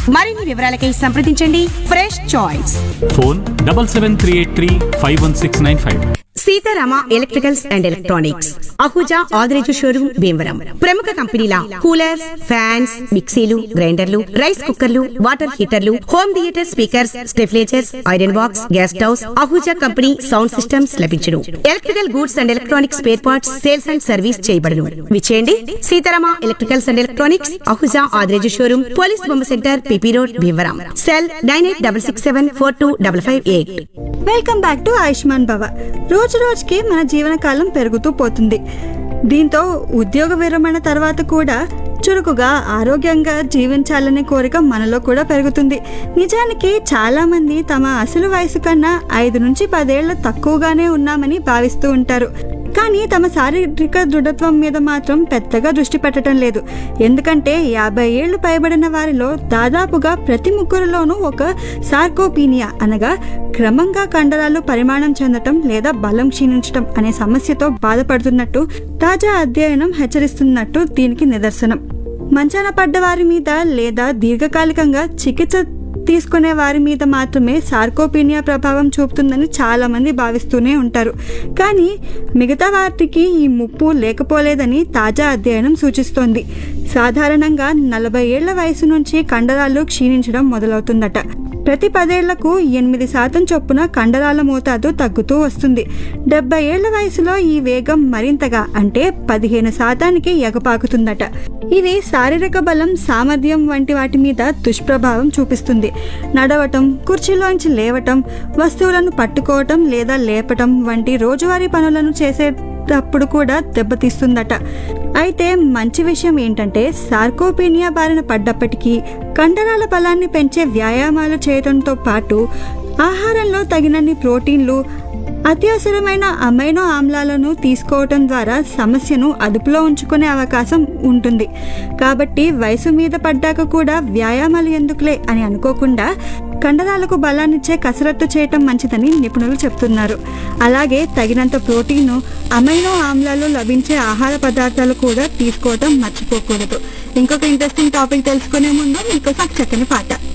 మరిన్ని వివరాలకై సంప్రదించండి fresh choice phone double seven three eight three five one six nine five Seetharama electricals and electronics Ahuja Adireju showroom Bhimavaram ప్రముఖ కంపెనీల coolers fans మిక్సీలు గ్రైండర్లు రైస్ కుక్కర్లు వాటర్ హీటర్లు home theatre speakers stabilizers iron box gas stoves Ahuja company sound systems లభించును electrical goods and electronics spare parts sales and service చేయబడును విచేయండి Seetharama electricals and electronics Ahuja Adireju showroom police బొమ్మ centre PP road Bhimavaram cell nine eight double six seven four two double five eight welcome back to Ayushman Bhava రోజు రోజుకి మన జీవనకాలం పెరుగుతూ పోతుంది దీంతో ఉద్యోగ విరమణ తర్వాత కూడా చురుకుగా ఆరోగ్యంగా జీవించాలనే కోరిక మనలో కూడా పెరుగుతుంది నిజానికి చాలామంది తమ అసలు వయసు కన్నా ఐదు నుంచి పదేళ్ల తక్కువగానే ఉన్నామని భావిస్తూ ఉంటారు కానీ తమ శారీరక దృఢత్వం మీద మాత్రం పెద్దగా దృష్టి పెట్టడం లేదు ఎందుకంటే యాభై ఏళ్లు పైబడిన వారిలో దాదాపుగా ప్రతి ముగ్గురిలోనూ ఒక సార్కోపీనియా అనగా క్రమంగా కండరాలు పరిమాణం చెందటం లేదా బలం క్షీణించటం అనే సమస్యతో బాధపడుతున్నట్టు తాజా అధ్యయనం హెచ్చరిస్తున్నట్టు దీనికి నిదర్శనం మంచాన పడ్డ వారి మీద లేదా దీర్ఘకాలికంగా చికిత్స తీసుకునే వారి మీద మాత్రమే సార్కోపీనియా ప్రభావం చూపుతుందని చాలా మంది భావిస్తూనే ఉంటారు కానీ మిగతా వాటికి ఈ ముప్పు లేకపోలేదని తాజా అధ్యయనం సూచిస్తోంది సాధారణంగా నలభై ఏళ్ల వయసు నుంచి కండరాలు క్షీణించడం మొదలవుతుందట ప్రతి పదేళ్లకు ఎనిమిది శాతం చొప్పున కండరాల మోతాదు తగ్గుతూ వస్తుంది డెబ్బై ఏళ్ల వయసులో ఈ వేగం మరింతగా అంటే పదిహేను శాతానికి ఎగపాకుతుందట ఇది శారీరక బలం సామర్థ్యం వంటి వాటి మీద దుష్ప్రభావం చూపిస్తుంది నడవటం కుర్చీలోంచి లేవటం వస్తువులను పట్టుకోవటం లేదా లేపటం వంటి రోజువారీ పనులను చేసేటప్పుడు కూడా దెబ్బతీస్తుందట అయితే మంచి విషయం ఏంటంటే సార్కోపీనియా బారిన పడ్డప్పటికీ కండరాల బలాన్ని పెంచే వ్యాయామాలు చేయడంతో పాటు ఆహారంలో తగినన్ని ప్రోటీన్లు అత్యవసరమైన అమైనో ఆమ్లాలను తీసుకోవటం ద్వారా సమస్యను అదుపులో ఉంచుకునే అవకాశం ఉంటుంది కాబట్టి వయసు మీద పడ్డాక కూడా వ్యాయామాలు ఎందుకులే అని అనుకోకుండా కండరాలకు బలాన్నిచ్చే కసరత్తు చేయటం మంచిదని నిపుణులు చెప్తున్నారు అలాగే తగినంత ప్రోటీను అమైనో ఆమ్లాలు లభించే ఆహార పదార్థాలు కూడా తీసుకోవటం మర్చిపోకూడదు ఇంకొక ఇంట్రెస్టింగ్ టాపిక్ తెలుసుకునే ముందు మీకు చక్కని పాట